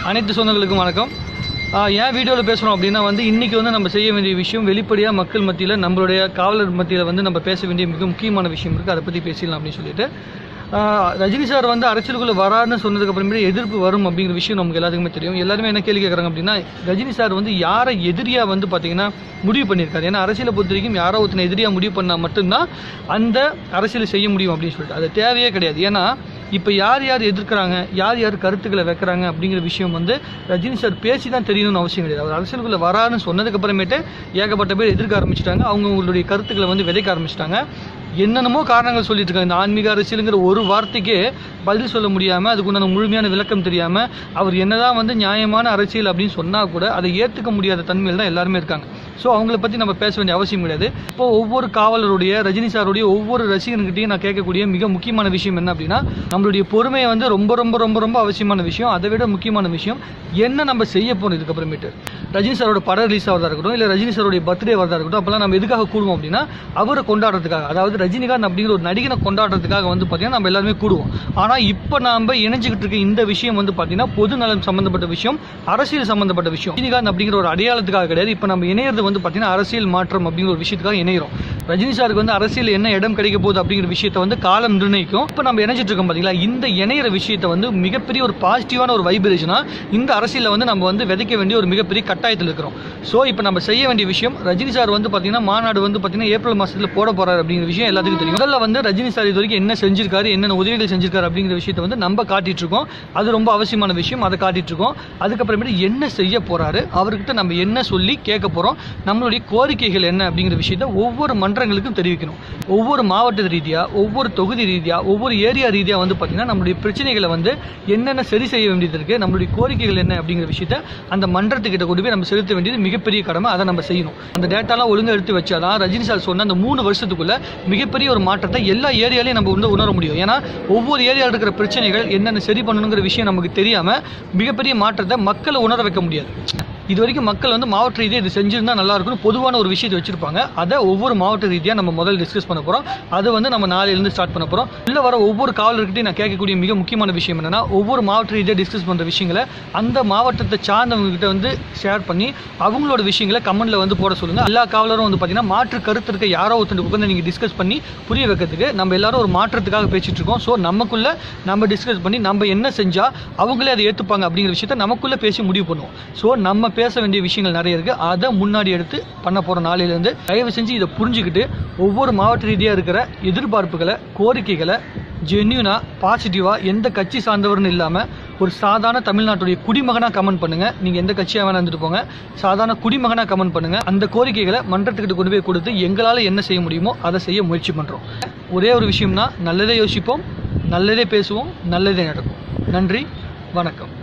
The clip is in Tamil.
அனைத்து சொந்தங்களுக்கும் வணக்கம் ஆஹ் ஏன் வீடியோவில் பேசுகிறோம் அப்படின்னா வந்து இன்றைக்கி வந்து நம்ம செய்ய வேண்டிய விஷயம் வெளிப்படையாக மக்கள் மத்தியில் நம்மளுடைய காவலர் மத்தியில் வந்து நம்ம பேச வேண்டிய மிக முக்கியமான விஷயம் இருக்குது அதை பற்றி பேசிடலாம் அப்படின்னு சொல்லிட்டு ஆஹ் ரஜினி சார் வந்து அரசியலுக்குள்ளே வராருன்னு சொன்னதுக்கு அப்புறமே எதிர்ப்பு வரும் அப்படிங்கிற விஷயம் நமக்கு எல்லாத்துக்குமே தெரியும் எல்லாருமே என்ன கேள்வி கேட்குறாங்க அப்படின்னா ரஜினி சார் வந்து யாரை எதிரியாக வந்து பார்த்தீங்கன்னா முடிவு பண்ணியிருக்காரு ஏன்னா அரசியலை பொறுத்த வரைக்கும் யாரோ ஒருத்தனை எதிரியாக முடிவு பண்ணால் மட்டும்தான் அந்த அரசியலை செய்ய முடியும் அப்படின்னு சொல்லிட்டு அது தேவையே கிடையாது ஏன்னா இப்போ யார் யார் எதிர்க்கிறாங்க யார் யார் கருத்துக்களை வைக்கிறாங்க அப்படிங்கிற விஷயம் வந்து ரஜினி சார் பேசி தான் தெரியணும்னு அவசியம் கிடையாது அவர் அரசியலுக்குள்ளே வராருன்னு சொன்னதுக்கு அப்புறமேட்டு ஏகப்பட்ட பேர் எதிர்க்க ஆரம்பிச்சிட்டாங்க அவங்க உங்களுடைய கருத்துக்களை வந்து விதைக்க ஆரம்பிச்சிட்டாங்க என்னென்னமோ காரணங்கள் சொல்லிட்டு இருக்காங்க இந்த ஆன்மீக அரசியலுங்கிற ஒரு வார்த்தைக்கே பதில் சொல்ல முடியாமல் அதுக்குண்டான முழுமையான விளக்கம் தெரியாமல் அவர் என்னதான் வந்து நியாயமான அரசியல் அப்படின்னு சொன்னால் கூட அதை ஏற்றுக்க முடியாத தன்மையில் தான் எல்லாருமே இருக்காங்க ஸோ அவங்கள பற்றி நம்ம பேச வேண்டிய அவசியம் கிடையாது இப்போ ஒவ்வொரு காவலருடைய ரஜினி சாருடைய ஒவ்வொரு ரசிகன்கிட்டையும் நான் கேட்கக்கூடிய மிக முக்கியமான விஷயம் என்ன அப்படின்னா நம்மளுடைய பொறுமை வந்து ரொம்ப ரொம்ப ரொம்ப ரொம்ப அவசியமான விஷயம் அதை விட முக்கியமான விஷயம் என்ன நம்ம செய்ய போகிறோம் இதுக்கப்புறமேட்டு ரஜினி சாரோட படம் ரிலீஸ் ஆகிறதா இருக்கட்டும் இல்லை ரஜினி சாரோடைய பர்த்டே வரதா இருக்கட்டும் அப்போல்லாம் நம்ம எதுக்காக கூடுவோம் அப்படின்னா அவரை கொண்டாடுறதுக்காக அதாவது ரஜினிகாந்த் அப்படிங்கிற ஒரு நடிகனை கொண்டாடுறதுக்காக வந்து பார்த்தீங்கன்னா நம்ம எல்லாருமே கூடுவோம் ஆனால் இப்போ நாம இணைஞ்சிக்கிட்டு இருக்க இந்த விஷயம் வந்து பார்த்தீங்கன்னா பொது நலம் சம்பந்தப்பட்ட விஷயம் அரசியல் சம்பந்தப்பட்ட விஷயம் ரஜினிகாந்த் அப்படிங்கிற ஒரு அடையாளத்துக்காக கிடையாது இப்போ நம்ம இணையறது வந்து பார்த்தீங்கன்னா அரசியல் மாற்றம் அப்படிங்கிற ஒரு விஷயத்துக்காக இணைகிறோம் ரஜினி சாருக்கு வந்து அரசியல் என்ன இடம் கிடைக்க போகுது அப்படிங்கிற விஷயத்தை வந்து காலம் நிர்ணயிக்கும் இப்போ நம்ம இணைஞ்சிட்டு இருக்கோம் பார்த்தீங்களா இந்த இணையிற விஷயத்தை வந்து மிகப்பெரிய ஒரு பாசிட்டிவான ஒரு வைப்ரேஷனா இந்த அரசியலில் வந்து நம்ம வந்து விதைக்க வேண்டிய ஒரு மிகப்பெரிய கட்டாயத்தில் இருக்கிறோம் ஸோ இப்போ நம்ம செய்ய வேண்டிய விஷயம் ரஜினி சார் வந்து பார்த்தீங்கன்னா மாநாடு வந்து பார்த்தீங்கன்னா ஏப்ரல் மாதத்தில் போட போறாரு அப்படிங்கிற விஷயம் எல்லாத்துக்கும் தெரியும் முதல்ல வந்து ரஜினி சார் இது வரைக்கும் என்ன செஞ்சிருக்காரு என்னென்ன உதவிகள் செஞ்சிருக்காரு அப்படிங்கிற விஷயத்தை வந்து நம்ம காட்டிட்டு இருக்கோம் அது ரொம்ப அவசியமான விஷயம் அதை காட்டிட்டு இருக்கோம் அதுக்கப்புறமேட்டு என்ன செய்ய போறாரு அவர்கிட்ட நம்ம என்ன சொல்லி கேட்க போறோம் நம்மளுடைய கோரிக்கைகள் என்ன அப்படிங்கிற விஷயத்த ஒவ்வொரு மன்றங்களுக்கும் தெரிவிக்கணும் ஒவ்வொரு மாவட்ட ரீதியாக ஒவ்வொரு தொகுதி ரீதியாக ஒவ்வொரு ஏரியா ரீதியாக வந்து பார்த்தீங்கன்னா நம்மளுடைய பிரச்சனைகளை வந்து என்னென்ன சரி செய்ய வேண்டியது இருக்கு நம்மளுடைய கோரிக்கைகள் என்ன அப்படிங்கிற விஷயத்த அந்த மன்றத்துக்கிட்ட கொண்டு போய் நம்ம செலுத்த வேண்டியது மிகப்பெரிய கடமை அதை நம்ம செய்யணும் அந்த டேட்டாலாம் ஒழுங்கா எடுத்து வச்சாதான் ரஜினி சார் சொன்ன அந்த மூணு வருஷத்துக்குள்ள மிகப்பெரிய ஒரு மாற்றத்தை எல்லா ஏரியாலையும் நம்ம வந்து உணர முடியும் ஏன்னா ஒவ்வொரு ஏரியாவில் இருக்கிற பிரச்சனைகள் என்னென்ன சரி பண்ணணுங்கிற விஷயம் நமக்கு தெரியாம மிகப்பெரிய மாற்றத்தை மக்களை உணர வைக்க முடியாது இது வரைக்கும் மக்கள் வந்து மாவட்ட ரீதியாக இது செஞ்சிருந்தா நல்லா இருக்கும்னு பொதுவான ஒரு விஷயத்தை வச்சிருப்பாங்க அதை ஒவ்வொரு மாவட்ட ரீதியாக நம்ம முதல்ல டிஸ்கஸ் பண்ண போறோம் அது வந்து நம்ம நாளையிலேருந்து ஸ்டார்ட் பண்ண போறோம் உள்ள வர ஒவ்வொரு காவலர்கிட்டையும் நான் கேட்கக்கூடிய மிக முக்கியமான விஷயம் என்னன்னா ஒவ்வொரு மாவட்ட ரீதியாக டிஸ்கஸ் பண்ற விஷயங்களை அந்த மாவட்டத்தை சார்ந்தவங்க கிட்ட வந்து ஷேர் பண்ணி அவங்களோட விஷயங்களை கமெண்ட்ல வந்து போட சொல்லுங்க எல்லா காவலரும் வந்து பார்த்தீங்கன்னா மாற்று கருத்து இருக்க யாரோ ஒருத்தர் உட்காந்து நீங்க டிஸ்கஸ் பண்ணி புரிய வைக்கிறதுக்கு நம்ம எல்லாரும் ஒரு மாற்றத்துக்காக பேசிட்டு இருக்கோம் ஸோ நமக்குள்ள நம்ம டிஸ்கஸ் பண்ணி நம்ம என்ன செஞ்சா அவங்களே அதை ஏற்றுப்பாங்க அப்படிங்கிற விஷயத்த நமக்குள்ள பேசி முடிவு பண்ணுவோம் ஸோ நம்ம பேச வேண்டிய விஷயங்கள் நிறைய இருக்கு அதை முன்னாடி எடுத்து பண்ண போற நாளையிலேருந்து தயவு செஞ்சு இதை புரிஞ்சுக்கிட்டு ஒவ்வொரு மாவட்ட ரீதியாக இருக்கிற எதிர்பார்ப்புகளை கோரிக்கைகளை ஜென்யூனா பாசிட்டிவா எந்த கட்சி சார்ந்தவர்னு இல்லாம ஒரு சாதாரண தமிழ்நாட்டுடைய குடிமகனா கமெண்ட் பண்ணுங்க நீங்க எந்த கட்சியா வேணா இருந்துட்டு போங்க சாதாரண குடிமகனா கமெண்ட் பண்ணுங்க அந்த கோரிக்கைகளை மன்றத்துக்கிட்ட கொண்டு போய் கொடுத்து எங்களால என்ன செய்ய முடியுமோ அதை செய்ய முயற்சி பண்றோம் ஒரே ஒரு விஷயம்னா நல்லதே யோசிப்போம் நல்லதே பேசுவோம் நல்லதே நடக்கும் நன்றி வணக்கம்